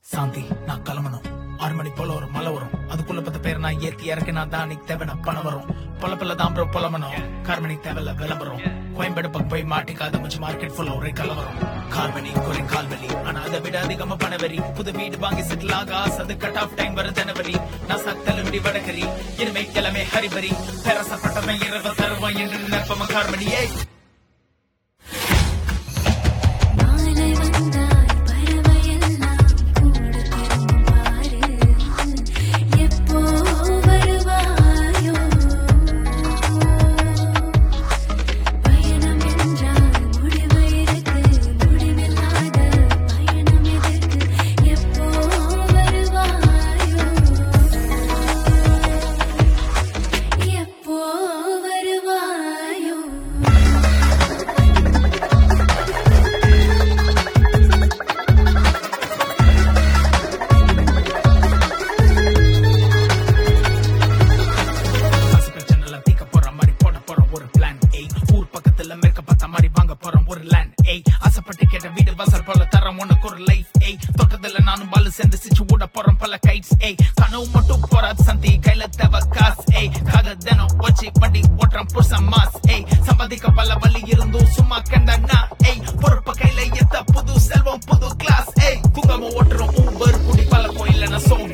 சாந்தி நான் கிளம்பணும் ஆறு மணி போல ஒரு மழை வரும் அதுக்குள்ள பத்து பேர் நான் ஏத்தி இறக்கினா தான் நீ தேவையான பணம் வரும் பொல பொல தான் ப்ரோ புலமணும் கார்மணி தேவையில்ல விளம்பரம் கோயம்பேடு பக்கம் போய் மாட்டிக்காத முச்சு மார்க்கெட் ஃபுல்லா ஒரே கலவரம் கார்மணி குறை கால்வலி ஆனா அதை விட அதிகமா பணவரி புது வீடு வாங்கி செட்டில் ஆக ஆசது கட் ஆஃப் டைம் வர ஜனவரி நான் சத்தலுண்டி வடகரி இனிமே கிழமை ஹரிபரி பெரசப்பட்டவன் இரவு தருவான் என்று நினைப்பவன் கார்மணியே மாலை வந்தாய் பறவையெல்லாம் கூடு திரும்பும் பாரு எப்போ வருவாயோ பயணம் என்றால் முடிவு இருக்கு முடிவில்லாத பயணம் எதற்கு எப்போ வருவாயோ எப்போ வருவாயோ காசு பிரச்சனை தீக்க போற மாதிரி போட போறோம் ஒரு பிளான் ஏய் ஊர் பக்கத்துல மேற்க பார்த்த மாதிரி வாங்க போறோம் ஒரு லேண்ட் ஏய் ஆசைப்பட்டு கேட்ட வீடு வாசல் போல தரோம் உனக்கு ஒரு லைஃப் ஏய் தொட்டதுல நானும் பாலு சேர்ந்து சிச்சு ஊட போறோம் பல கைட்ஸ் ஏய் கனவு மட்டும் போறாது சந்தி கையில தேவை காசு ஏய் காக தினம் வச்சு வண்டி ஓட்டுறான் புருஷன் மாஸ் ஏய் சம்பாதிக்க பல வழி இருந்தும் சும்மா கண்டனா ஏய் பொறுப்ப கையில எத்த புது செல்வம் புது கிளாஸ் ஏய் தூங்காம ஓட்டுறோம் ஊபர் குடி பல கோயில நான் சோம்பு